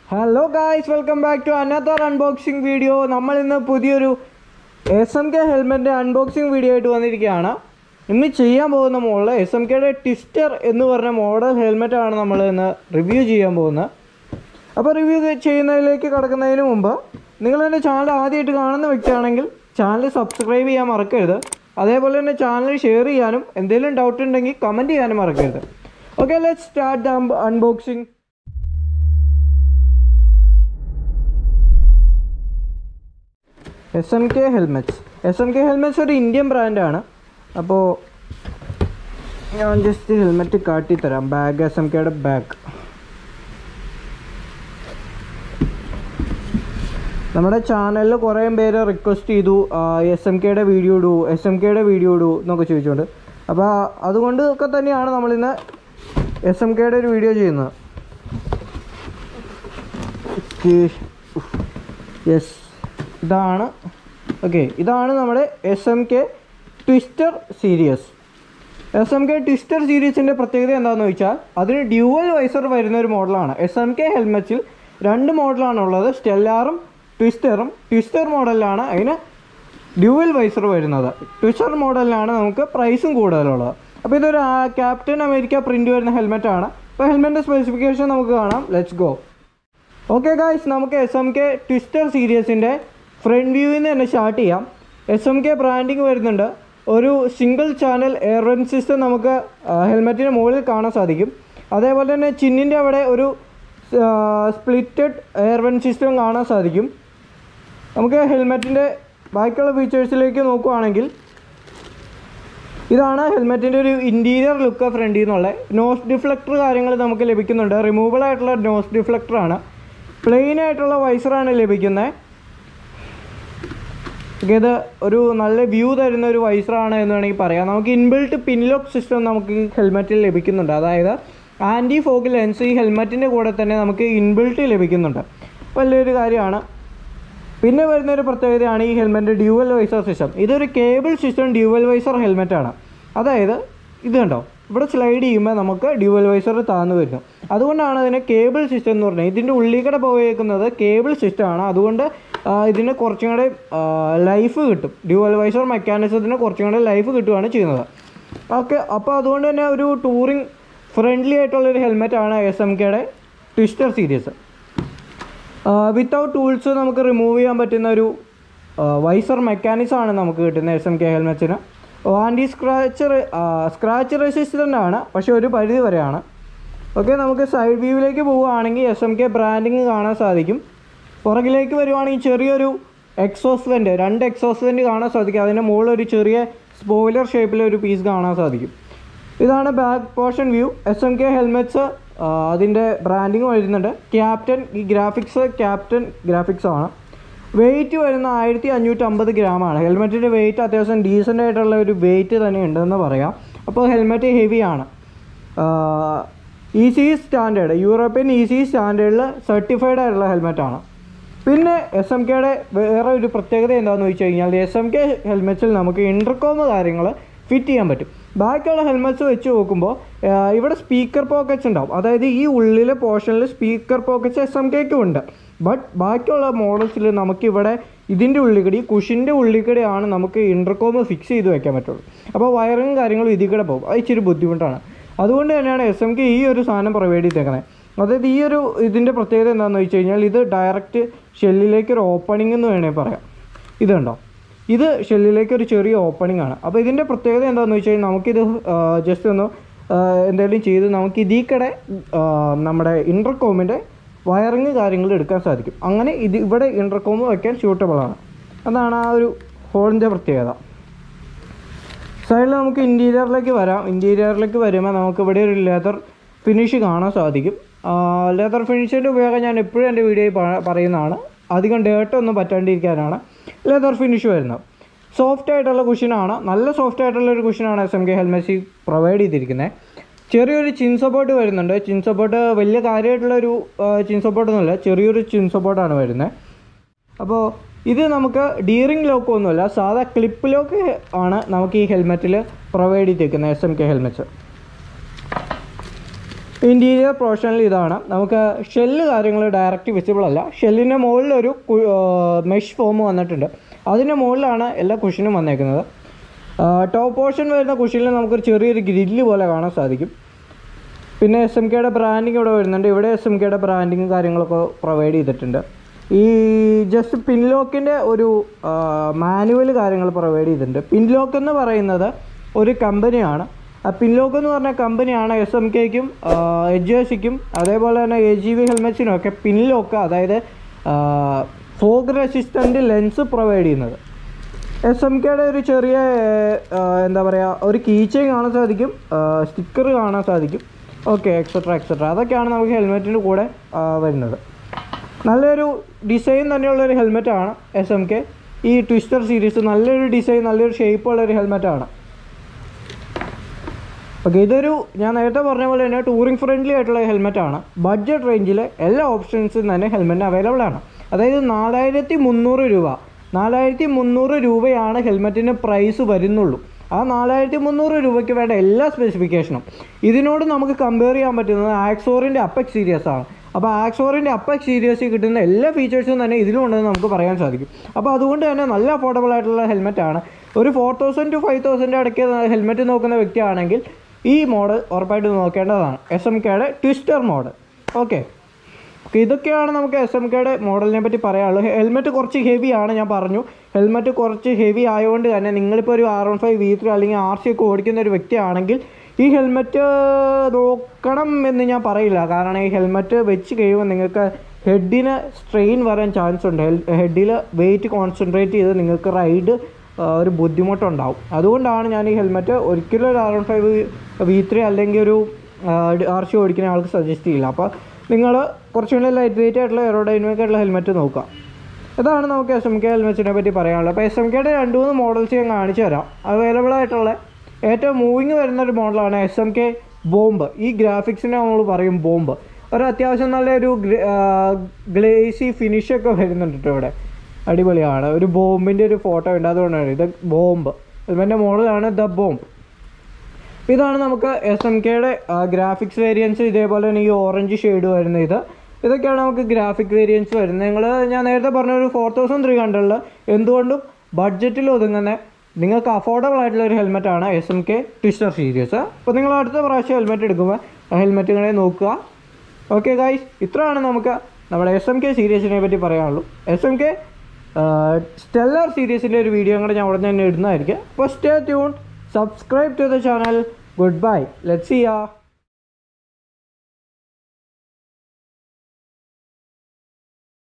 hello guys welcome back to another unboxing video നമ്മൾ ഇന്ന് പുതിയൊരു എസ് എം കെ ഹെൽമെറ്റിൻ്റെ അൺബോക്സിംഗ് വീഡിയോ ആയിട്ട് വന്നിരിക്കുകയാണ് ഇന്ന് ചെയ്യാൻ പോകുന്ന മോഡൽ എസ് എം കെയുടെ ടിസ്റ്റർ എന്ന് പറഞ്ഞ മോഡൽ ഹെൽമെറ്റാണ് നമ്മൾ ഇന്ന് റിവ്യൂ ചെയ്യാൻ പോകുന്നത് അപ്പോൾ റിവ്യൂ ചെയ്യുന്നതിലേക്ക് കടക്കുന്നതിന് മുമ്പ് നിങ്ങൾ എൻ്റെ ചാനൽ ആദ്യമായിട്ട് കാണുന്ന വ്യക്തിയാണെങ്കിൽ ചാനൽ സബ്സ്ക്രൈബ് ചെയ്യാൻ മറക്കരുത് അതേപോലെ തന്നെ ചാനൽ ഷെയർ ചെയ്യാനും എന്തെങ്കിലും ഡൗട്ട് ഉണ്ടെങ്കിൽ കമൻറ്റ് ചെയ്യാനും മറക്കരുത് okay let start the unboxing S M K helmets S M K helmets ഒരു ഇന്ത്യൻ ബ്രാൻഡാണ് അപ്പോൾ ഞാൻ ജസ്റ്റ് ഹെൽമെറ്റ് കാട്ടിത്തരാം ബാഗ് എസ് എം കെയുടെ ബാഗ് നമ്മുടെ ചാനലിൽ കുറേ പേര് റിക്വസ്റ്റ് ചെയ്തു എസ് എം കെയുടെ വീഡിയോ ഇടൂ എസ് എം കെയുടെ വീഡിയോ ഇടൂ എന്നൊക്കെ ചോദിച്ചുകൊണ്ട് അപ്പോൾ അതുകൊണ്ട് ഒക്കെ തന്നെയാണ് നമ്മളിന്ന് എസ് എം കെയുടെ ഒരു വീഡിയോ ചെയ്യുന്നത് യെസ് ഇതാണ് ഓക്കെ ഇതാണ് നമ്മുടെ S M K twister series S M K twister സീരീസിൻ്റെ പ്രത്യേകത എന്താണെന്ന് വെച്ചാൽ അതിന് ഡ്യുവൽ വൈസർ വരുന്ന ഒരു മോഡലാണ് എസ് എം കെ ഹെൽമെറ്റിൽ രണ്ട് മോഡലാണ് ഉള്ളത് സ്റ്റെല്ലാറും ട്വിസ്റ്ററും ട്വിസ്റ്റർ മോഡലിലാണ് അതിന് ഡ്യുവൽ വൈസർ വരുന്നത് ട്വിസ്റ്റർ മോഡലിലാണ് നമുക്ക് പ്രൈസും കൂടുതലുള്ളത് അപ്പോൾ ഇതൊരു ക്യാപ്റ്റൻ അമേരിക്ക പ്രിൻ്റ് വരുന്ന ഹെൽമെറ്റാണ് അപ്പോൾ ഹെൽമെറ്റിൻ്റെ സ്പെസിഫിക്കേഷൻ നമുക്ക് കാണാം ലെറ്റ്സ് ഗോ ഓക്കെ ഗായ്സ് നമുക്ക് എസ് എം കെ ട്വിസ്റ്റർ സീരീസിൻ്റെ ഫ്രണ്ട് വ്യൂവിൽ നിന്ന് തന്നെ സ്റ്റാർട്ട് ചെയ്യാം എസ് എം കെ ബ്രാൻഡിങ് വരുന്നുണ്ട് ഒരു single channel air run system നമുക്ക് ഹെൽമെറ്റിന് മുകളിൽ കാണാൻ സാധിക്കും അതേപോലെ തന്നെ ചിന്നിൻ്റെ അവിടെ ഒരു സ്പ്ലിറ്റഡ് എയർ വൺ സിസ്റ്റം കാണാൻ സാധിക്കും നമുക്ക് ഹെൽമെറ്റിൻ്റെ ബാക്കിയുള്ള ഫീച്ചേഴ്സിലേക്ക് നോക്കുവാണെങ്കിൽ ഇതാണ് ഹെൽമെറ്റിൻ്റെ ഒരു ഇൻറ്റീരിയർ ലുക്ക് ഫ്രണ്ടിൽ നിന്നുള്ള നോസ് ഡിഫ്ലക്ടർ കാര്യങ്ങൾ നമുക്ക് ലഭിക്കുന്നുണ്ട് റിമൂവബിൾ ആയിട്ടുള്ള നോസ് ഡിഫ്ലക്ടറാണ് പ്ലെയിൻ ആയിട്ടുള്ള വൈസറാണ് ലഭിക്കുന്നത് ഇത് ഒരു നല്ല വ്യൂ തരുന്ന ഒരു വൈസറാണ് എന്ന് വേണമെങ്കിൽ പറയാം നമുക്ക് ഇൻബിൽട്ട് പിൻലോക്ക് സിസ്റ്റം നമുക്ക് ഹെൽമെറ്റിൽ ലഭിക്കുന്നുണ്ട് അതായത് ആൻറ്റി ഫോഗ് ലെൻസ് ഈ ഹെൽമെറ്റിൻ്റെ കൂടെ തന്നെ നമുക്ക് ഇൻബിൽട്ട് ലഭിക്കുന്നുണ്ട് വലിയൊരു കാര്യമാണ് പിന്നെ വരുന്ന ഒരു പ്രത്യേകതയാണ് ഈ ഹെൽമെറ്റ് ഡ്യുവൽ വൈസർ സിസ്റ്റം ഇതൊരു കേബിൾ സിസ്റ്റം ഡ്യുവൽ വൈസർ ഹെൽമെറ്റാണ് അതായത് ഇത് കണ്ടോ ഇവിടെ സ്ലൈഡ് ചെയ്യുമ്പോൾ നമുക്ക് ഡ്യുവൽ വൈസർ താന്നു വരുന്നു അതുകൊണ്ടാണ് അതിനെ കേബിൾ സിസ്റ്റം എന്ന് പറഞ്ഞത് ഇതിൻ്റെ ഉള്ളിൽ കൂടെ പോയേക്കുന്നത് കേബിൾ സിസ്റ്റമാണ് അതുകൊണ്ട് ഇതിന് കുറച്ചും കൂടെ ലൈഫ് കിട്ടും ഡ്യുവൽ വൈസർ മെക്കാനിസത്തിന് കുറച്ചും കൂടെ ലൈഫ് കിട്ടുകയാണ് ചെയ്യുന്നത് ഓക്കെ അപ്പോൾ അതുകൊണ്ട് തന്നെ ഒരു ടൂറിങ് ഫ്രണ്ട്ലി ആയിട്ടുള്ളൊരു ഹെൽമെറ്റാണ് എസ് എം കെയുടെ ട്വിസ്റ്റർ സീരീസ് വിത്തൗട്ട് ടൂൾസ് നമുക്ക് റിമൂവ് ചെയ്യാൻ പറ്റുന്ന ഒരു വൈസർ മെക്കാനിസം ആണ് നമുക്ക് കിട്ടുന്നത് എസ് എം കെ ഹെൽമെറ്റിന് ആൻറ്റി സ്ക്രാച്ച് സ്ക്രാച്ച് റെസിസ്റ്റൻ്റ് ആണ് പക്ഷേ ഒരു പരിധി വരെയാണ് ഓക്കെ നമുക്ക് സൈഡ് വ്യൂവിലേക്ക് പോവുകയാണെങ്കിൽ എസ് എം കെ ബ്രാൻഡിങ് കാണാൻ സാധിക്കും പുറകിലേക്ക് വരുവാണെങ്കിൽ ചെറിയൊരു എക്സോസ് വെൻ്റ് രണ്ട് എക്സോസ് വെൻ്റ് കാണാൻ സാധിക്കും അതിൻ്റെ മുകളിൽ ഒരു ചെറിയ സ്പോയിലർ ഷേപ്പിലെ ഒരു പീസ് കാണാൻ സാധിക്കും ഇതാണ് back portion view S M K helmets അതിൻ്റെ ബ്രാൻഡിങ് വരുന്നുണ്ട് ക്യാപ്റ്റൻ ഈ ഗ്രാഫിക്സ് ക്യാപ്റ്റൻ ഗ്രാഫിക്സ് ആണ് വെയിറ്റ് വരുന്ന ആയിരത്തി അഞ്ഞൂറ്റമ്പത് ഗ്രാമാണ് ഹെൽമെറ്റിൻ്റെ വെയിറ്റ് അത്യാവശ്യം ഡീസൻ്റ് ആയിട്ടുള്ള ഒരു വെയിറ്റ് തന്നെ ഉണ്ടെന്ന് പറയാം അപ്പോൾ ഹെൽമെറ്റ് ഹെവിയാണ് E C standard European E C സ്റ്റാൻഡേർഡിൽ സർട്ടിഫൈഡ് ആയിട്ടുള്ള ഹെൽമെറ്റാണ് പിന്നെ എസ് എം കെയുടെ വേറെ ഒരു പ്രത്യേകത എന്താണെന്ന് വെച്ച് കഴിഞ്ഞാൽ എസ് എം കെ ഹെൽമെറ്റ്സിൽ നമുക്ക് ഇൻ്റർകോം കാര്യങ്ങൾ ഫിറ്റ് ചെയ്യാൻ പറ്റും ബാക്കിയുള്ള ഹെൽമെറ്റ്സ് വെച്ച് നോക്കുമ്പോൾ ഇവിടെ സ്പീക്കർ പോക്കറ്റ്സ് ഉണ്ടാവും അതായത് ഈ ഉള്ളിലെ പോർഷനിൽ സ്പീക്കർ പോക്കറ്റ്സ് എസ് എം കെക്കും ഉണ്ട് ബട്ട് ബാക്കിയുള്ള മോഡൽസിൽ നമുക്കിവിടെ ഇതിൻ്റെ ഉള്ളിക്കടി കുഷിൻ്റെ ഉള്ളിക്കടിയാണ് നമുക്ക് ഇൻ്റർകോം ഫിക്സ് ചെയ്ത് വെക്കാൻ പറ്റുള്ളൂ അപ്പോൾ വയറിങ് കാര്യങ്ങളും ഇതിൽ കൂടെ പോകും അത് ഇച്ചിരി ബുദ്ധിമുട്ടാണ് അതുകൊണ്ട് തന്നെയാണ് എസ് എം കെ ഈ ഒരു സാധനം പ്രൊവൈഡ് ചെയ്തേക്കുന്നത് അതായത് ഈ ഒരു ഇതിൻ്റെ പ്രത്യേകത എന്താണെന്ന് വെച്ച് കഴിഞ്ഞാൽ ഇത് ഡയറക്റ്റ് ഷെല്ലിലേക്ക് ഒരു ഓപ്പണിംഗ് എന്ന് വേണമെങ്കിൽ പറയാം ഇതുണ്ടോ ഇത് ഷെല്ലിലേക്ക് ഒരു ചെറിയ ഓപ്പണിംഗ് ആണ് അപ്പോൾ ഇതിൻ്റെ പ്രത്യേകത എന്താണെന്ന് വെച്ച് കഴിഞ്ഞാൽ നമുക്കിത് ജസ്റ്റ് ഒന്ന് എന്തെങ്കിലും ചെയ്ത് നമുക്ക് ഇതിൽ കൂടെ നമ്മുടെ ഇൻ്റർകോമിൻ്റെ വയറിങ് കാര്യങ്ങൾ എടുക്കാൻ സാധിക്കും അങ്ങനെ ഇത് ഇവിടെ ഇൻ്റർകോം വയ്ക്കാൻ സ്യൂട്ടബിൾ ആണ് അതാണ് ആ ഒരു ഹോളിൻ്റെ പ്രത്യേകത സൈഡിൽ നമുക്ക് ഇൻറ്റീരിയറിലേക്ക് വരാം ഇൻറ്റീരിയറിലേക്ക് വരുമ്പോൾ നമുക്ക് ഇവിടെ ഒരു ലെതർ ഫിനിഷ് കാണാൻ സാധിക്കും ലെതർ ഫിനിഷിൻ്റെ ഉപയോഗം ഞാൻ എപ്പോഴും എൻ്റെ വീഡിയോയിൽ പറയുന്നതാണ് അധികം ഡേർട്ടൊന്നും പറ്റാണ്ടിരിക്കാനാണ് ലെതർ ഫിനിഷ് വരുന്നത് സോഫ്റ്റ് ആയിട്ടുള്ള കുഷനാണ് നല്ല സോഫ്റ്റ് ആയിട്ടുള്ള ഒരു കുഷനാണ് S M K helmet provide ചെയ്തിരിക്കുന്നത് ചെറിയൊരു ചിൻ സപ്പോർട്ട് വരുന്നുണ്ട് ചിൻ സപ്പോർട്ട് വലിയ കാര്യമായിട്ടുള്ളൊരു ചിൻ സപ്പോർട്ടൊന്നുമില്ല ചെറിയൊരു ചിൻ സപ്പോർട്ടാണ് വരുന്നത് അപ്പോൾ ഇത് നമുക്ക് ഡീറിങ് ലോക്ക് ഒന്നുമല്ല സാധാ ക്ലിപ്പ് ലോക്ക് ആണ് നമുക്ക് ഈ ഹെൽമെറ്റിൽ പ്രൊവൈഡ് ചെയ്തിരിക്കുന്നത് S M K helmets interior പോർഷനിൽ ഇതാണ് നമുക്ക് ഷെല്ല് കാര്യങ്ങൾ ഡയറക്റ്റ് വിസിബിൾ അല്ല ഷെല്ലിൻ്റെ മുകളിൽ ഒരു മെഷ് ഫോം വന്നിട്ടുണ്ട് അതിൻ്റെ മുകളിലാണ് എല്ലാ കുഷനും വന്നേക്കുന്നത് ടോപ്പ് പോർഷൻ വരുന്ന കുഷനിൽ നമുക്കൊരു ചെറിയൊരു ഗ്രില്ല് പോലെ കാണാൻ സാധിക്കും പിന്നെ എസ് എം കെയുടെ ബ്രാൻഡിങ് ഇവിടെ വരുന്നുണ്ട് ഇവിടെ എസ് എം കെയുടെ ബ്രാൻഡിങ് കാര്യങ്ങളൊക്കെ പ്രൊവൈഡ് ചെയ്തിട്ടുണ്ട് ഈ ജസ്റ്റ് പിൻലോക്കിൻ്റെ ഒരു മാനുവൽ കാര്യങ്ങൾ പ്രൊവൈഡ് ചെയ്തിട്ടുണ്ട് പിൻലോക്ക് എന്ന് പറയുന്നത് ഒരു കമ്പനിയാണ് ആ പിൻലോക്ക് എന്ന് പറഞ്ഞ കമ്പനിയാണ് എസ് എം കെക്കും എച്ച് സിക്കും അതേപോലെ തന്നെ എ ജി വി ഹെൽമെറ്റ്സിനും ഒക്കെ പിൻലോക്ക് അതായത് ഫോഗ് റെസിസ്റ്റൻ്റ് ലെൻസ് പ്രൊവൈഡ് ചെയ്യുന്നത് എസ് എം കെയുടെ ഒരു ചെറിയ ആ, എന്താ പറയുക ഒരു കീ ചെയിൻ കാണാൻ സാധിക്കും സ്റ്റിക്കർ കാണാൻ സാധിക്കും ഓക്കെ എക്സെട്ര എക്സെട്ര അതൊക്കെയാണ് നമുക്ക് ഹെൽമെറ്റിൻ്റെ കൂടെ ആ, വരുന്നത് നല്ലൊരു ഡിസൈൻ തന്നെയുള്ള ഒരു ഹെൽമെറ്റാണ് എസ് എം കെ ഈ ട്വിസ്റ്റർ സീരീസ് നല്ലൊരു ഡിസൈൻ നല്ലൊരു ഷേപ്പുള്ള ഒരു ഹെൽമെറ്റാണ് ഓക്കെ ഇതൊരു ഞാൻ നേരത്തെ പറഞ്ഞ പോലെ തന്നെ ടൂറിംഗ് ഫ്രണ്ട്ലി ആയിട്ടുള്ള ഹെൽമെറ്റാണ് ബഡ്ജറ്റ് റേഞ്ചിൽ എല്ലാ ഓപ്ഷൻസും തന്നെ ഹെൽമെറ്റ് അവൈലബിൾ ആണ് അതായത് നാലായിരത്തി മുന്നൂറ് രൂപ നാലായിരത്തി മുന്നൂറ് രൂപയാണ് ഹെൽമെറ്റിന് പ്രൈസ് വരുന്നുള്ളൂ ആ നാലായിരത്തി മുന്നൂറ് രൂപയ്ക്ക് വേണ്ട എല്ലാ സ്പെസിഫിക്കേഷനും ഇതിനോട് നമുക്ക് കമ്പയർ ചെയ്യാൻ പറ്റുന്നത് ആക്സോറിൻ്റെ അപ്പെക്സ് സീരീസ് ആണ് അപ്പോൾ ആക്സോറിൻ്റെ അപ്പെക്സ് സീരീസിൽ കിട്ടുന്ന എല്ലാ ഫീച്ചേഴ്സും തന്നെ ഇതിലും ഉണ്ടെന്ന് നമുക്ക് പറയാൻ സാധിക്കും അപ്പോൾ അതുകൊണ്ട് തന്നെ നല്ല അഫോർഡബിൾ ആയിട്ടുള്ള ഹെൽമെറ്റാണ് ഒരു four thousand to five thousand ഇടയ്ക്ക് ഹെൽമെറ്റ് നോക്കുന്ന വ്യക്തിയാണെങ്കിൽ ഈ മോഡൽ ഉറപ്പായിട്ട് നോക്കേണ്ടതാണ് എസ് എം കെയുടെ ട്വിസ്റ്റർ മോഡൽ ഓക്കെ ഇതൊക്കെയാണ് നമുക്ക് എസ് എം കെയുടെ മോഡലിനെ പറ്റി പറയാനുള്ളത് ഹെൽമെറ്റ് കുറച്ച് ഹെവിയാണ് ഞാൻ പറഞ്ഞു ഹെൽമെറ്റ് കുറച്ച് ഹെവി ആയതുകൊണ്ട് തന്നെ നിങ്ങളിപ്പോൾ ഒരു R one five V three അല്ലെങ്കിൽ ആർ സി ഒക്കെ ഓടിക്കുന്ന ഒരു വ്യക്തിയാണെങ്കിൽ ഈ ഹെൽമെറ്റ് നോക്കണം എന്ന് ഞാൻ പറയില്ല കാരണം ഈ ഹെൽമെറ്റ് വെച്ച് കഴിയുമ്പോൾ നിങ്ങൾക്ക് ഹെഡിന് സ്ട്രെയിൻ വരാൻ ചാൻസ് ഉണ്ട് ഹെഡിൽ വെയിറ്റ് കോൺസെൻട്രേറ്റ് ചെയ്ത് നിങ്ങൾക്ക് റൈഡ് ഒരു ബുദ്ധിമുട്ടുണ്ടാവും അതുകൊണ്ടാണ് ഞാൻ ഈ ഹെൽമെറ്റ് ഒരിക്കലും ഒരു R one five V three അല്ലെങ്കിൽ ഒരു ആർ സി ഓടിക്കുന്ന ആൾക്ക് സജസ്റ്റ് ചെയ്യില്ല അപ്പോൾ നിങ്ങൾ കുറച്ചുകൂടി ലൈറ്റ് വെയിറ്റ് ആയിട്ടുള്ള എയറോഡൈനമിക് ആയിട്ടുള്ള ഹെൽമെറ്റ് നോക്കുക ഇതാണ് നമുക്ക് എസ് എം കെ ഹെൽമെറ്റിനെ പറ്റി പറയാനുള്ളത് അപ്പോൾ എസ് എം കെയുടെ രണ്ട് മൂന്ന് മോഡൽസ് ഞാൻ കാണിച്ചു തരാം അവൈലബിൾ ആയിട്ടുള്ള ഏറ്റവും മൂവിങ് വരുന്ന ഒരു മോഡലാണ് എസ് എം കെ ബോംബ് ഈ ഗ്രാഫിക്സിനെ നമ്മൾ പറയും ബോംബ് ഒരു അത്യാവശ്യം നല്ലൊരു ഗ്ലേസി ഫിനിഷൊക്കെ വരുന്നുണ്ട് കേട്ടോ ഇവിടെ അടിപൊളിയാണ് ഒരു ബോംബിൻ്റെ ഒരു ഫോട്ടോ ഉണ്ട് അതുകൊണ്ടാണ് ഇത് ബോംബ് ഹെൽമെറ്റിൻ്റെ മോഡലാണ് ദ ബോംബ് അപ്പോൾ ഇതാണ് നമുക്ക് എസ് എം കെയുടെ ഗ്രാഫിക്സ് വേരിയൻസ് ഇതേപോലെ തന്നെ ഈ ഓറഞ്ച് ഷെയ്ഡ് വരുന്ന ഇത് ഇതൊക്കെയാണ് നമുക്ക് ഗ്രാഫിക് വേരിയൻസ് വരുന്നത് നിങ്ങൾ ഞാൻ നേരത്തെ പറഞ്ഞ ഒരു ഫോർ തൗസൻഡ് ത്രീ ഹൺഡ്രഡിൽ എന്തുകൊണ്ടും ബഡ്ജറ്റിൽ ഒതുങ്ങുന്ന നിങ്ങൾക്ക് അഫോർഡബിൾ ആയിട്ടുള്ള ഒരു ഹെൽമെറ്റാണ് S M K twister series അപ്പോൾ നിങ്ങൾ അടുത്ത പ്രാവശ്യം ഹെൽമെറ്റ് എടുക്കുമ്പോൾ ആ ഹെൽമെറ്റുകളെ നോക്കുക ഓക്കെ ഗൈസ് ഇത്രയാണ് നമുക്ക് നമ്മുടെ എസ് എം കെ സീരീസിനെ പറ്റി പറയാനുള്ളൂ എസ് എം കെ സ്റ്റെല്ലർ സീരീസിൻ്റെ ഒരു വീഡിയോ കൂടെ ഞാൻ ഉടനെ തന്നെ ഇടുന്നതായിരിക്കും അപ്പോൾ stay tune subscribe to the channel goodbye let see yeah